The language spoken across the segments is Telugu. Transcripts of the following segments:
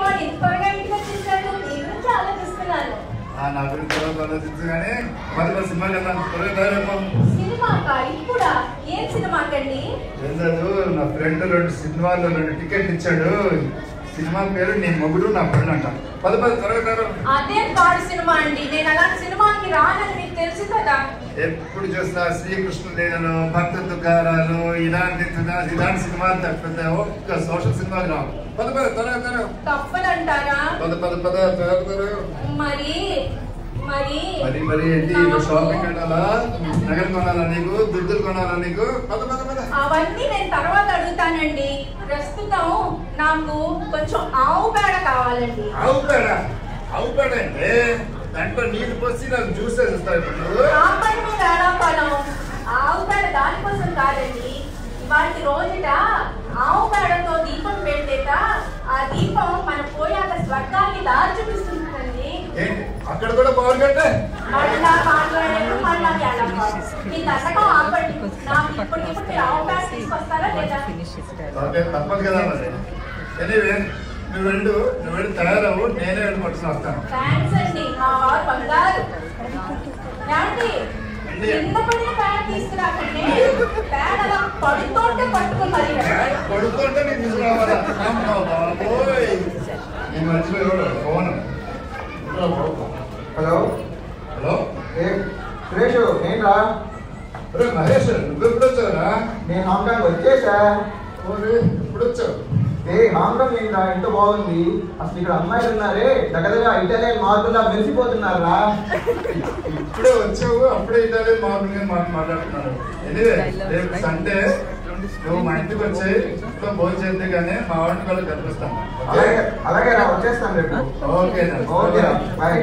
వాడు ఎంత త్వరగా ఇంటికి వచ్చేసాడు నీ గురించి ఆలోచిస్తున్నాను ఆ, నా గురించి తర్వాత ఆలోచించు కానీ మరి మరి సినిమాకి వెళ్దాం త్వరగా తయారైపోం సినిమాకా ఇప్పుడా ఏం సినిమాకండి ఏం లేదు నా ఫ్రెండ్ రెండు సినిమాలు రెండు టికెట్లు ఇచ్చాడు సినిమా పేరు నీ మొగుడు నా ఫ్రెండ్ అంట పది పది త్వరగా తయారు అదే పాడు సినిమా అండి నేను అలాంటి సినిమాకి రానని మీకు తెలుసు కదా ఎప్పుడు చూసినా శ్రీకృష్ణ లీలలు భక్త దుకారాలు ఇలాంటి తుదా- ఇలాంటి సినిమాలు తప్పితే ఒక్క సోషల్ సినిమాలు రావు పద పద త్వరగా త్వరగా తప్పదంటారా పద పద పద త్వరగా త్వరగా మరి మరి మరి మరి ఏంటి నాకు షాపింగ్ వెళ్ళాలా నగలు కొనాలా నీకు దుద్దులు కొనాలా నీకు పద పద పద అవన్నీ నేను తర్వాత అడుగుతానండి ప్రస్తుతం నాకు కొంచెం ఆవు పేడ కావాలండి ఆవు పేడ ఆవు పేడ అంటే దాంట్లో నీళ్ళు పోసి నాకు జ్యూస్ వేసిస్తావు ఇప్పుడు నువ్వు ఆపండి మీ వేళాపాలం ఆవు పేడ దానికోసం కాదండి ఇవాటి రోజుట ఆవు పేడతో దీపం పెడితేట ఆ దీపం మన పోయాక స్వర్గాన్ని దారి చూపిస్తుందండి ఏంటి అక్కడ కూడా పవర్ కట్టే మళ్ళా మాట్లాడారు మళ్ళా వేళాపాలం మీ దండకం ఆపండి నాకు ఇప్పటికిప్పుడు మీరు ఆవు పేడ తీసుకొస్తారా లేదా ఓకే తప్పదు కదా మరి ఎనీవే నువ్వు వెళ్ళు నువ్వు వెళ్ళి తయారవు నేనే వెళ్ళి పట్టుకుని వస్తాను థ్యాంక్స్ అండి మా వారు బంగారు ఏమండి అండి. కింద పడిన పేడ తీసుకురాకండి పేడ అలా పడుతుంటే పట్టుకుని మరి వెళ్ళండి. పడుతుంటే నేను తీసుకురావాలా అమ్మో బాబోయ్ ఈ మర్చిపోయాడు ఫోన్ హలో హలో ఏ సురేష్ ఏంట్రా ఒరే మహేష్ నువ్వు ఎప్పుడు వచ్చావురా నేను హాంకాంగ్ వచ్చేసా ఓరే ఎప్పుడు వచ్చావు ఏ హాంకాంగ్ ఏంట్రా ఎంత బాగుంది అసలు ఇక్కడ అమ్మాయిలు ఉన్నారే దగ్గరగా ఇటాలియన్ మార్పులా మెరిసిపోతున్నారా ఇప్పుడే వచ్చావు అప్పుడే ఇటాలే మార్నింగ్ అని మాట మాట్లాడుతున్నాను ఎనివే రేపు సండే నువ్వు మా ఇంటికి వచ్చి ఇంట్లో భోజనం చేద్దే కానీ మా వాడిని కూడా కనిపిస్తాను అలాగే అలాగే రా వచ్చేస్తాను రేపు ఓకే ఓకే రా బాయ్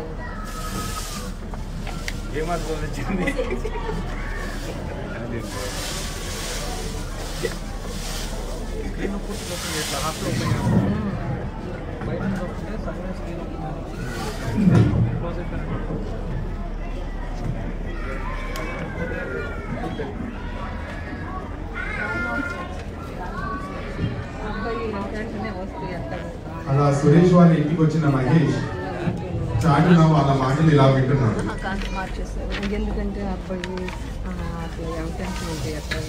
అలా సురేష్ వాళ్ళ ఇంటికి వచ్చిన మహేష్ చాటున వాళ్ళ మాటలు ఇలా వింటున్నాడు కాంతి మార్చేస్తారు ఎందుకంటే అబ్బాయి ఆ, అట్లా ఎంటెన్స్ ఉంటాయి అట్లా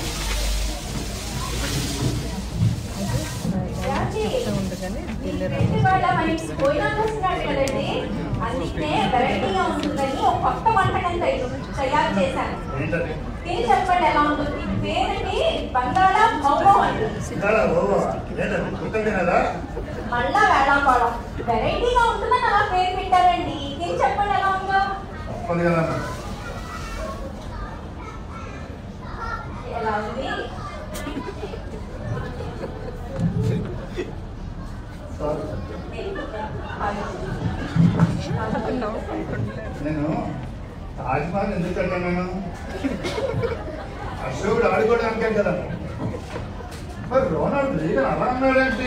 ఏమండి? చెప్తా ఉండగానే మీ వెళ్ళారు ఫ్రెండ్ వాళ్ళ మన ఇంటికి భోజనాలు వస్తున్నాడు కదండి అందుకే వెరైటీగా ఉంటుందని ఒక కొత్త వంటకం తయ- తయారు చేశాను ఏంటది తిని చెప్పండి ఎలా ఉంటుంది పేరుని బంగాళా మొగ్గం అండి ఇదాలా ఓవో ఏంటది గుర్తం తినదా మళ్ళా వేళాకోళం వెరైటీగా ఉంటుందని అలా పేరు పెట్టారండి తిని చెప్పండి ఎలా ఉందో తప్పదు కదా మరి. ఎలా ఉంది నేను తాజ్మహల్ ఎందుకు కట్టాను నేను అశోకుడు ఆడుకోవడానికి కదా మరి రోనాల్డ్ రీగన్ అలా అన్నాడేంటి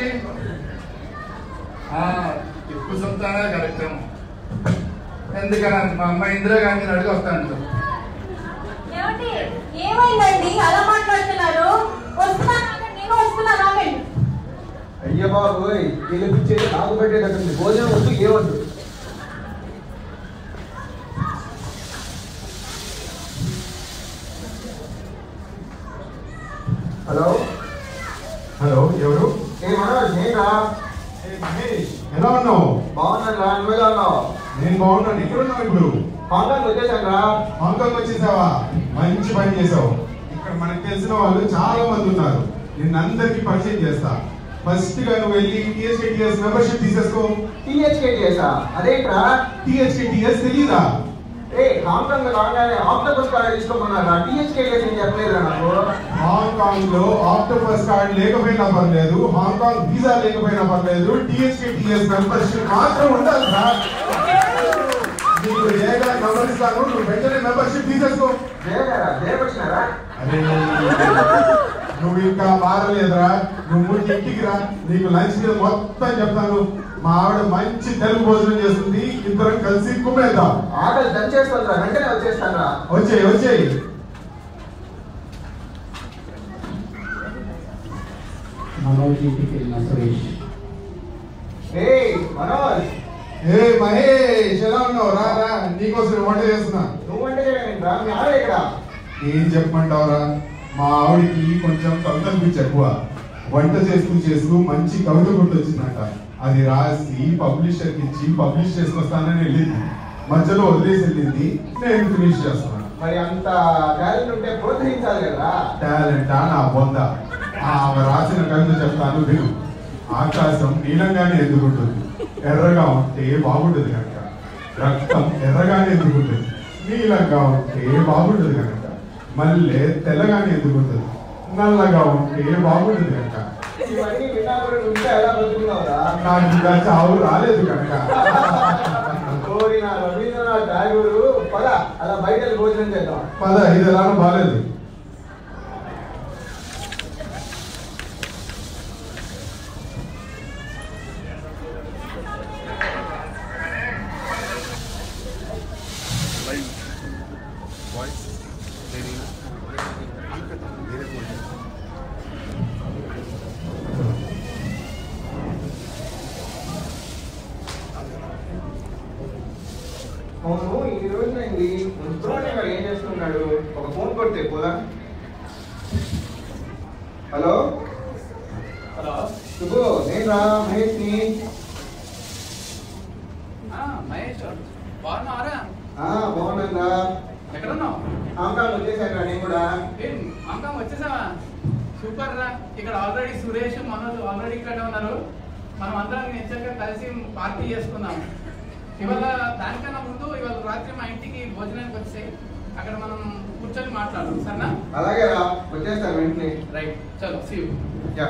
ఆ, టిప్పు సుల్తానే కరెక్ట్ ఎందుకని మా అమ్మ ఇందిరాగాంధీని అడిగి వస్తాను ఏమండి ఏమైందండి అలా మాట్లాడుతున్నారు వస్తున్నాను ఆగండి, నేను వస్తున్నాను ఆగండి అయ్య బాబోయ్ గెలిపించేది నాకు పెట్టేటట్టుంది భోజనం వద్దు ఏవద్దు హలో హలో ఎవరు ఏ మనోజ్ నేనా ఏ మహేష్ ఎలా ఉన్నావు బాగున్నాను రా నువ్వెలా ఉన్నావు నేను బాగున్నాను ఎక్కడ ఉన్నావు ఇప్పుడు హాంకాంగ్ వచ్చేసాను రా హాంకాంగ్ వచ్చేసావా మంచి పని చేసావు ఇక్కడ మనకు తెలిసిన వాళ్ళు చాలా మంది ఉన్నారు నిన్ను అందరికి పరిచయం చేస్తా ఫస్ట్ గా నువ్వు వెళ్ళి టీఎస్కేటీఎస్ మెంబర్షిప్ తీసేసుకో టీహెచ్కేటీఎసా అదేంట్రా టీఎస్కేటీఎస్ తెలీదా ఏ హాంకాంగ్ రాగానే ఆక్టోపస్ కార్డు తీసుకోమన్నారా టీహెచ్కేటీఎస్ ఏం చెప్పలేదురా నాకు హాంకాంగ్ లో ఆక్టోపస్ కార్డ్ లేకపోయినా పర్లేదు హాంకాంగ్ వీసా లేకపోయినా పర్లేదు టీఎస్కేటీఎస్ మెంబర్షిప్ మాత్రం ఉండాలి సార్ నీకు ఏగా నంబర్ ఇస్తాను నువ్వు వెంటనే మెంబర్షిప్ తీసేసుకో జయగారా జయకొచ్చినారా అరే నువ్వు ఇంకా మారలేదురా నువ్వు ముందు ఇంటికి రా నీకు లంచ్ మీద మొత్తం చెప్తాను మా ఆవిడ మంచి తెలుగు భోజనం చేస్తుంది ఇద్దరం కలిసి కుమ్మేద్దాం ఆకలి దంచేస్తుందిరా వెంటనే వచ్చేస్తాను రా వచ్చేయి వచ్చేయి మనోజ్ ఇంటికి వెళ్ళిన సురేష్ ఏ మహేష్ ఎలా ఉన్నావు రా రా నీకోసం వంట చేస్తున్నా నువ్వంటే రా మీ ఆవిడ ఇక్కడ ఏం చెప్పమంటావురా మా ఆవిడికి కొంచెం కవిత పిచ్చి ఎక్కువ వంట చేస్తూ చేస్తూ మంచి కవిత గుర్తొచ్చిందంట అది రాసి పబ్లిషర్ కి ఇచ్చి పబ్లిష్ చేసుకొస్తానని వెళ్ళింది మధ్యలో వదిలేసి వెళ్ళింది నేను ఫినిష్ చేస్తున్నాను మరి అంత టాలెంట్ ఉంటే ప్రోత్సహించాలి కదా టాలెంట్ నా బొంద ఆమె రాసిన కవిత చెప్తాను విను ఆకాశం నీలంగానే ఎందుకుంటుంది ఎర్రగా ఉంటే బాగుంటుంది కనుక రక్తం ఎర్రగానే ఎందుకుంటుంది నీలంగా ఉంటే బాగుంటుంది కనుక మల్లె తెల్లగానే ఎందుకుంటుంది నల్లగా ఉంటే బాగుంటుంది కనుక ఇవన్నీ విన్నా కూడా నువ్వు ఇంకా ఎలా బతుకున్నావురా నాకు ఇంకా చావు రాలేదు కనుక కోరి నా రవీంద్రనాథ్ ఠాగూరు పద అలా బయట వెళ్ళి భోజనం చేద్దాం పద ఇది ఎలానో బాగాలేదు అవును ఈ రోజు అయింది మున్సిపాలిటీ వాడు ఏం చేస్తున్నాడు ఒక ఫోన్ కొడితే పోదా హలో హలో శుభు నేను రా మహేష్ ని ఆ, మహేష్ బాగున్నావారా ఆ బాగున్నాను రా ఎక్కడున్నావు హాంకాంగ్ వచ్చేసాను రా నేను కూడా ఏం మాంకాం వచ్చేసావా సూపర్ రా ఇక్కడ ఆల్రెడీ సురేష్ మనోజ్ ఆల్రెడీ ఇక్కడ ఉన్నారు మనం అందరం నిజంగా కలిసి పార్టీ చేసుకుందాం ఇవాళ దానికన్నా ముందు ఇవాళ రాత్రి మా ఇంటికి భోజనానికి వచ్చాయి అక్కడ మనం కూర్చొని మాట్లాడదాం సరేనా అలాగే రా వచ్చేస్తాను వెంటనే రైట్ చలో సీ యా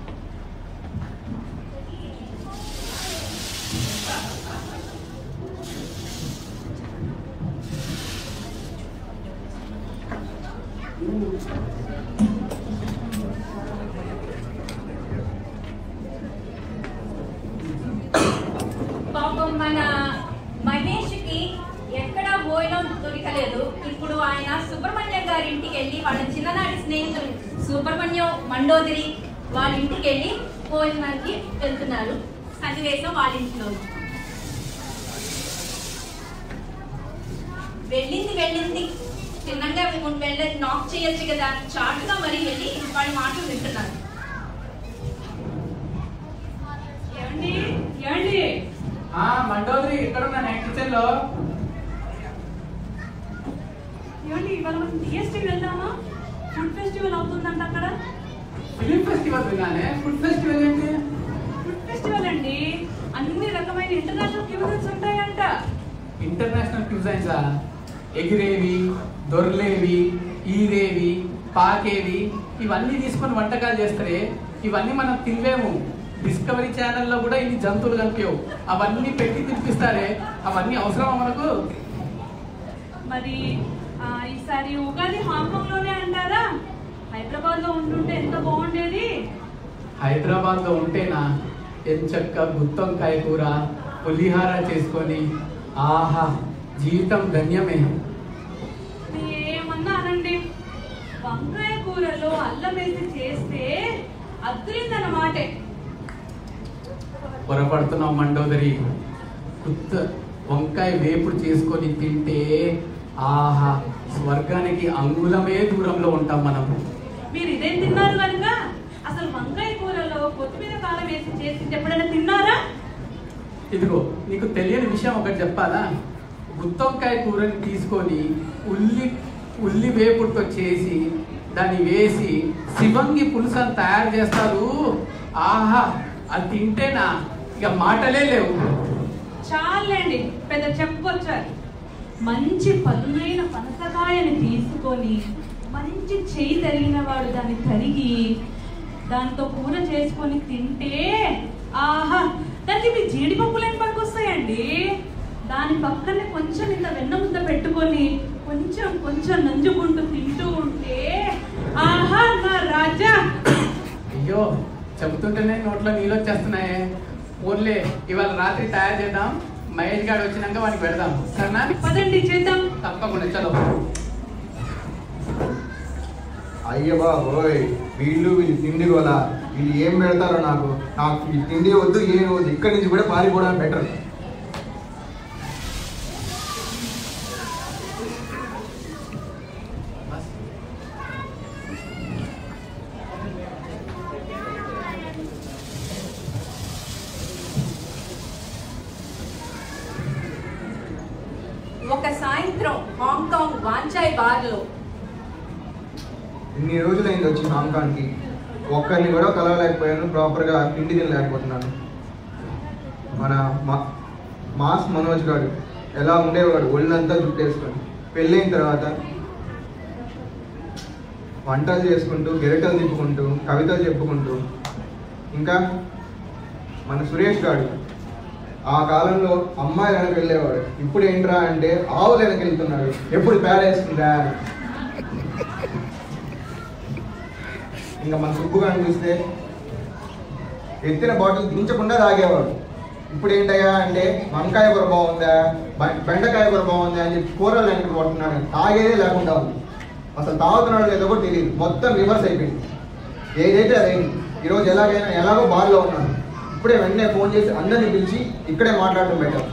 పాపం మన మహేష్కి ఎక్కడ భోజనం దొరకలేదు ఇప్పుడు ఆయన సుబ్రహ్మణ్యం గారి ఇంటికి వెళ్ళి వాళ్ళ చిన్ననాటి స్నేహితులు సుబ్రహ్మణ్యం మండోదరి వాళ్ళ ఇంటికి వెళ్ళి భోజనానికి వెళ్తున్నారు సన్నివేశం వాళ్ళ ఇంట్లో వెళ్ళింది వెళ్ళింది చిన్నగా వెళ్ళి నాక్ చేయొచ్చు కదా చాటుగా మరి వెళ్ళి వాళ్ళ మాటలు వింటున్నారు ఏమండి ఏమండి ఆ మండోదరి ఎక్కడ ఉన్నా కిచెన్ లో ఏమండి ఇవాళ మనం టీఎస్టీకి వెళ్దామా ఫుడ్ ఫెస్టివల్ అవుతుందంట అక్కడ ఫిలిం ఫెస్టివల్ విన్నానే ఫుడ్ ఫెస్టివల్ ఏంటి ఫుడ్ ఫెస్టివల్ అండి అన్ని రకమైన ఇంటర్నేషనల్ క్యూజన్స్ ఉంటాయంట ఇంటర్నేషనల్ క్యూజైన్సా ఎగిరేవి దొర్లేవి ఈదేవి పాకేవి ఇవన్నీ తీసుకొని వంటకాలు చేస్తారే ఇవన్నీ మనం తినలేము డిస్కవరీ ఛానల్లో కూడా ఇన్ని జంతువులు కనిపించవు అవన్నీ పెట్టి తినిపిస్తారే అవన్నీ అవసరమా మనకు మరి ఆ, ఈసారి ఉగాది హాంకాంగ్ లోనే అంటారా హైదరాబాద్ లో ఉంటుంటే ఎంత బాగుండేది హైదరాబాద్ లో ఉంటేనా ఎంచక్క గుత్తొంకాయ కూర పులిహార చేసుకొని ఆహా జీవితం ధన్యమే ఏమన్నా అనండి వంకాయ కూరలో అల్లం వేసి చేస్తే అద్దరిందన్నమాటే పొరపడుతున్నాం మండోదరి గుత్త వంకాయ వేపుడు చేసుకొని తింటే ఆహా స్వర్గానికి అంగుళమే దూరంలో ఉంటాం మనం మీరు ఇదేం తిన్నారు కనుక అసలు వంకాయ కూరలో కొత్తిమీర కారం వేసి చేసి ఎప్పుడైనా తిన్నారా ఇదిగో నీకు తెలియని విషయం ఒకటి చెప్పాలా గుత్తొంకాయ కూరని తీసుకొని ఉల్లి ఉల్లి వేపుడుతో చేసి దాన్ని వేసి శివంగి పులుసు అని తయారు చేస్తారు ఆహా అది తింటేనా ఇక మాటలే లేవు చాలండి పెద్ద చెప్పొచ్చారు మంచి పదునైన పనసకాయని తీసుకొని మంచి చేయి తరిగిన వాడు దాన్ని తరిగి దాంతో కూర చేసుకొని తింటే ఆహా దానికి మీ జీడిపప్పులు ఏం పనికొస్తాయండి దాని పక్కనే కొంచెం ఇంత వెన్న ముద్ద పెట్టుకొని కొంచెం కొంచెం నంజుకుంటూ తింటూ ఉంటే ఆహా నా రాజా అయ్యో చెబుతుంటేనే నోట్లో నీళ్ళు వచ్చేస్తున్నాయే ఊర్లే ఇవాళ రాత్రి తయారు చేద్దాం మహేష్ గారు వచ్చినాక వాడికి పెడదాం సరేనా పదండి చేద్దాం తప్పకుండా చలో అయ్య బాబోయ్ వీళ్ళు వీళ్ళు తిండి గోలా వీళ్ళు ఏం పెడతారో నాకు నాకు ఈ తిండి వద్దు ఏం వద్దు ఇక్కడి నుంచి కూడా పారిపోవడం బెటర్ ఒక సాయంత్రం హాంకాంగ్ వాంచాయ్ బార్లో ఇన్ని రోజులైంది వచ్చి హాంకాంగ్కి ఒక్కరిని కూడా కలవలేకపోయాను ప్రాపర్గా తిండి తినలేకపోతున్నాను మన మా మాస్ మనోజ్ గారు ఎలా ఉండేవాడు ఒళ్ళంతా జుట్టేసుకొని పెళ్ళైన తర్వాత వంటలు చేసుకుంటూ గిరటలు తిప్పుకుంటూ కవితలు చెప్పుకుంటూ ఇంకా మన సురేష్ గారు ఆ కాలంలో అమ్మాయి వెనక వెళ్ళేవాడు ఇప్పుడు ఏంట్రా అంటే ఆవులు వెనక వెళ్తున్నాడు ఎప్పుడు పేడేస్తుందా ఇంకా మన సుబ్బు గారిని చూస్తే ఎత్తిన బాటిల్ దించకుండా తాగేవాడు ఇప్పుడు ఏంటయ్యా అంటే వంకాయ కూర బాగుందా బె- బెండకాయ కూర బాగుందా అని చెప్పి కూరలు వెనక్కి కొట్టున్నాడు తాగేదే లేకుండా ఉంది అసలు తాగుతున్నాడు లేదో కూడా తెలియదు మొత్తం రివర్స్ అయిపోయింది ఏదైతే అదైంది ఈరోజు ఎలాగైనా ఎలాగో బార్లో ఉన్నాడు ఇప్పుడే వెంటనే ఫోన్ చేసి అందరిని పిలిచి ఇక్కడే మాట్లాడటం బెటర్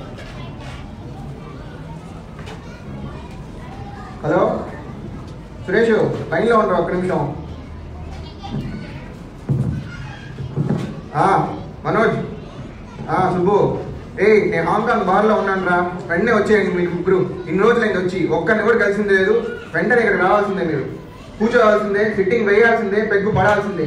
హలో సురేష్ లైన్లో ఉంటారు ఒక్క నిమిషం ఆ, మనోజ్ ఆ, సుబ్బు ఏయ్ నేను హాంకాంగ్ బార్లో ఉన్నాను రా వెంటనే వచ్చేయండి మీరు ముగ్గురు ఇన్ని రోజులైంది వచ్చి ఒక్కరిని కూడా కలిసింది లేదు వెంటనే ఇక్కడ రావాల్సిందే మీరు కూర్చోవాల్సిందే ఫిట్టింగ్ వేయాల్సిందే పెగ్గు పడాల్సిందే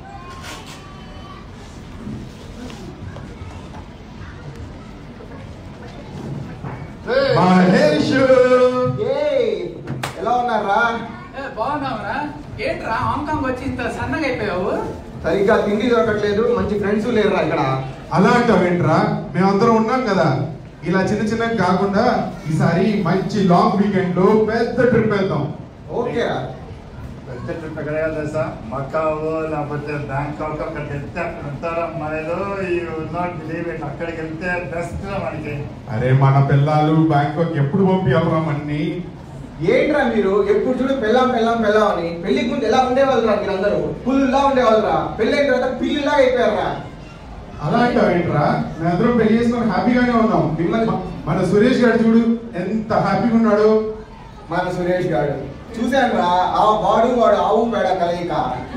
మహేష్ ఏయ్ ఎలా ఉన్నారా ఏ, బాగున్నావురా ఏంట్రా హాంకాంగ్ వచ్చి ఇంత సన్నగా అయిపోయావు సరిగ్గా తిండి దొరకట్లేదు మంచి ఫ్రెండ్స్ లేరురా ఇక్కడ అలా అంటావేంట్రా మేమందరం ఉన్నాం కదా ఇలా చిన్న చిన్నగా కాకుండా ఈసారి మంచి లాంగ్ వీకెండ్ లో పెద్ద ట్రిప్ వెళ్దాం ఓకే పెద్ద ట్రిప్ ఎక్కడ తెలుసా మకావు లేకపోతే బ్యాంకాక్ అక్కడికి వెళ్తే అక్కడ ఉంటారు అమ్మాయిలు యూ నాట్ బిలీవ్ ఇట్ అక్కడికి వెళ్తే బెస్ట్ మనకి అరే మన పిల్లలు బ్యాంకాక్ ఎప్పుడు పంపించాలరా మన్ని ఏంట్రా మీరు ఎప్పుడు చూడు పెళ్ళాం పెళ్ళాం పెళ్ళాం అని పెళ్లికి ముందు ఎలా ఉండేవాళ్ళరా మీరందరూ పుల్లా ఉండేవాళ్ళరా పెళ్ళైన తర్వాత పిల్లిలా అయిపోయారా అలా అంటావేంట్రా మేమందరం పెళ్లి చేసుకొని హ్యాపీగానే ఉన్నాం మిమ్మల్ని- మ- మన సురేష్ గారు చూడు ఎంత హ్యాపీగా ఉన్నాడు మన సురేష్ గారు చూశాను రా ఆ వాడు వాడు ఆవు పేడ కలయిక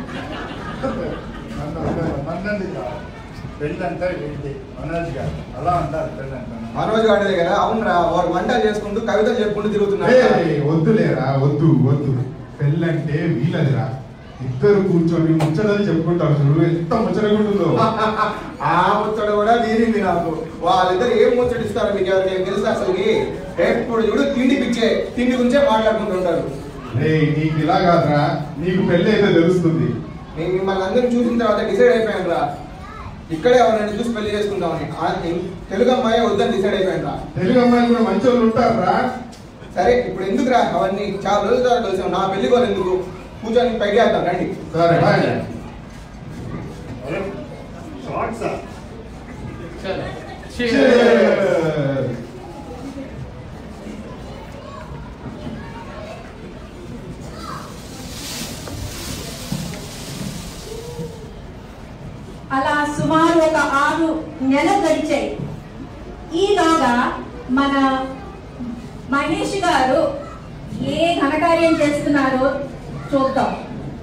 మన్నది పెళ్ళి అంటే ఏంటి మనోజ్ గారు అలా అంటారు పెళ్ళి అంటే మనోజ్ గాడిదే కదా అవునరా వాడు వంటలు చేసుకుంటూ కవితలు చెప్పుకుంటూ తిరుగుతున్నాడు ఏయ్, వద్దులేరా వద్దు వద్దు పెళ్ళంటే వీలదిరా ఇద్దరు కూర్చొని ముచ్చటలు చెప్పుకుంటారు చూడు ఎంత ముచ్చటగా ఉంటుందో ఆ ముచ్చట కూడా తీరింది నాకు వాళ్ళిద్దరు ఏం ముచ్చట ఇస్తారో మీకు ఎవరికైనా తెలుసా అసలుకి ఎప్పుడు చూడు తిండి పిచ్చే తిండి గురించే మాట్లాడుకుంటుంటారు ఏయ్, నీకు ఇలా కాదురా నీకు పెళ్ళి అయితే తెలుస్తుంది నేను మిమ్మల్ని అందరిని చూసిన తర్వాత డిసైడ్ అయిపోయాను రా ఇక్కడే ఎవరైనా చూసి పెళ్లి చేసుకుందామని ఆ, ఇం- తెలుగు అమ్మాయి వద్దని డిసైడ్ అయిపోయాను రా తెలుగు అమ్మాయిలు కూడా మంచి వాళ్ళు ఉంటారా సరే ఇప్పుడు ఎందుకు రా అవన్నీ చాలా రోజుల తర్వాత కలిసాం నా పెళ్లి కూడా ఎందుకు కూర్చొని పైకి వేద్దాం రండి సరే బాయ్ అరే షార్ట్సా చలో Cheers. అలా సుమారు ఒక ఆరు నెలలు గడిచాయి ఈలోగా మన మహేష్ గారు ఏ ఘనకార్యం చేస్తున్నారో చూద్దాం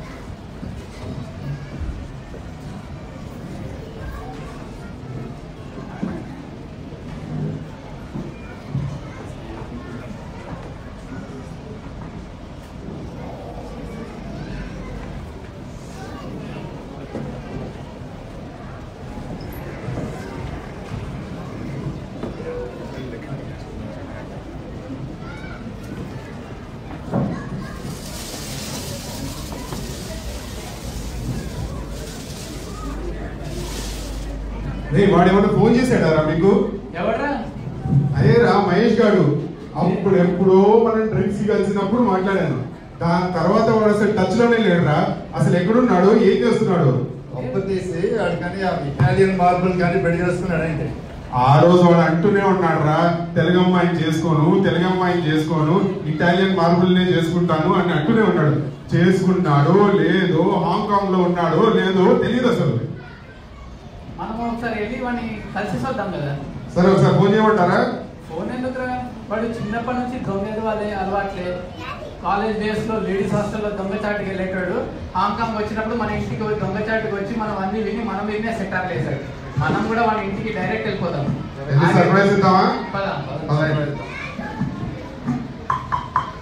రే వాడు ఏమన్నా ఫోన్ చేశాడారా మీకు ఎవడ్రా అదే రా మహేష్ గారు అప్పుడు ఎప్పుడో మనం డ్రింక్స్ కలిసినప్పుడు మాట్లాడాను దాని తర్వాత వాడు అసలు టచ్ లోనే లేడురా అసలు ఎక్కడున్నాడు ఏం చేస్తున్నాడు అప్పు తీసి వాడికని ఆ ఇటాలియన్ మార్బుల్ కానీ పెళ్లి చేసుకున్నాడంటే ఆ రోజు వాడు అంటూనే ఉన్నాడు రా తెలుగు అమ్మాయిని చేసుకోను తెలుగు అమ్మాయిని చేసుకోను ఇటాలియన్ మార్బుల్ నే చేసుకుంటాను అని అంటూనే ఉన్నాడు చేసుకున్నాడో లేదో హాంకాంగ్ లో ఉన్నాడో లేదో తెలియదు అసలు మనం ఒకసారి వెళ్ళి వాడిని కలిసి వద్దాం కదా సరే ఒకసారి ఫోన్ చేయమంటారా ఫోన్ ఎందుకురా వాడు చిన్నప్పటి నుంచి దొంగది వాళ్ళే అలవాట్లే కాలేజ్ డేస్ లో లేడీస్ హాస్టల్లో దొంగచాటుకి వెళ్ళేటాడు హాంకాంగ్ వచ్చినప్పుడు మన ఇంటికి వచ్చి దొంగచాటుకి వచ్చి మనం అన్ని విని మనం వినే సెట్టార్లు వేసాడు మనం కూడా వాడి ఇంటికి డైరెక్ట్ వెళ్ళిపోతాం వెళ్ళి surprise ఇద్దామా? పదాం, పదాం. పదండి.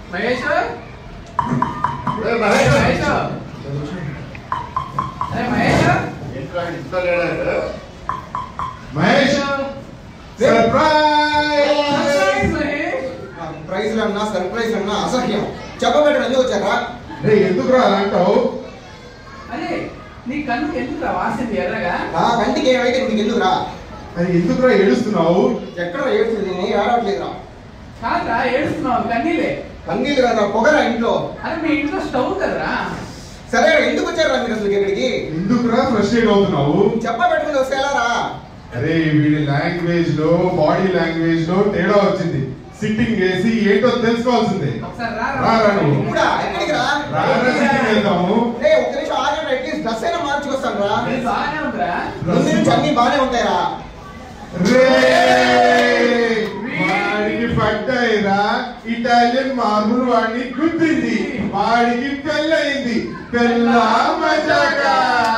మహేష్ ఏ మహేష్ మహేష్ అరే మహేష్ ఏంట్రా ఇంట్లో లేడా మహేష్ సర్ప్రైజ్ మహేష్ ప్రైజ్లు అన్నా సర్ప్రైజ్ అన్నా అసహ్యం చెప్పబెట్టడం ఎందుకు వచ్చారా రే ఎందుకురా అలా అంటావు అరే నీ కన్ను ఎందుకు వాసింది ఎర్రగా నా కంటికి ఏమైతే నీకు ఎందుకురా అది ఎందుకురా ఏడుస్తున్నావు ఎక్కడ ఏడుస్తుంది నేను ఏడవట్లేదురా కాదురా ఏడుస్తున్నావు కన్నీలే కన్నీళ్ళు కదా పొగరా ఇంట్లో అరే మీ ఇంట్లో స్టవ్ కదరా సరే ఎందుకు వచ్చారా మీరు అసలు ఇక్కడికి ఎందుకురా ఫ్రస్ట్రేట్ అవుతున్నావు చెప్పబెట్టుకుని వస్తే ఎలా రా అరే వీడి లాంగ్వేజ్ లో బాడీ లాంగ్వేజ్ లో తేడా వచ్చింది సిట్టింగ్ వేసి ఏంటో తెలుసుకోవాల్సిందే ఒకసారి రా రా రా నువ్వు. ఇప్పుడా ఎక్కడికి రా రారా సిట్టింగ్ వెళ్దాము రే ఒక్క నిమిషం ఆగండి అట్లీస్ట్ డ్రెస్ అయినా మార్చుకొస్తాను రా ఇది బాగానే ఉందిరా ముందు నుంచి అన్ని బాగానే ఉంటాయరా రే వాడికి పడ్డాయిరా ఇటాలియన్ మార్బుల్ వాడిని గుద్దింది వాడికి పెళ్ళయింది పెళ్ళ మజాగా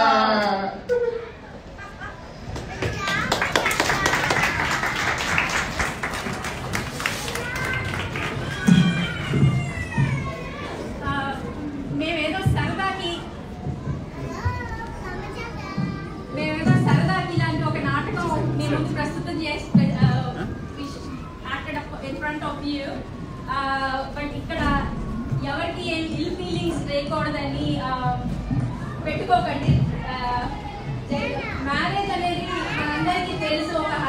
ఆ, మేమేదో సరదాకి మేమేదో సరదాకి ఇలాంటి ఒక నాటకం మీ ముందు ప్రస్తుతం చేసి in front of you but ఇక్కడ ఎవరికి ఏం ఇల్ ఫీలింగ్స్ వేయకూడదని ఆ, పెట్టుకోకండి మ్యారేజ్ అనేది మనందరికీ తెలుసు ఒక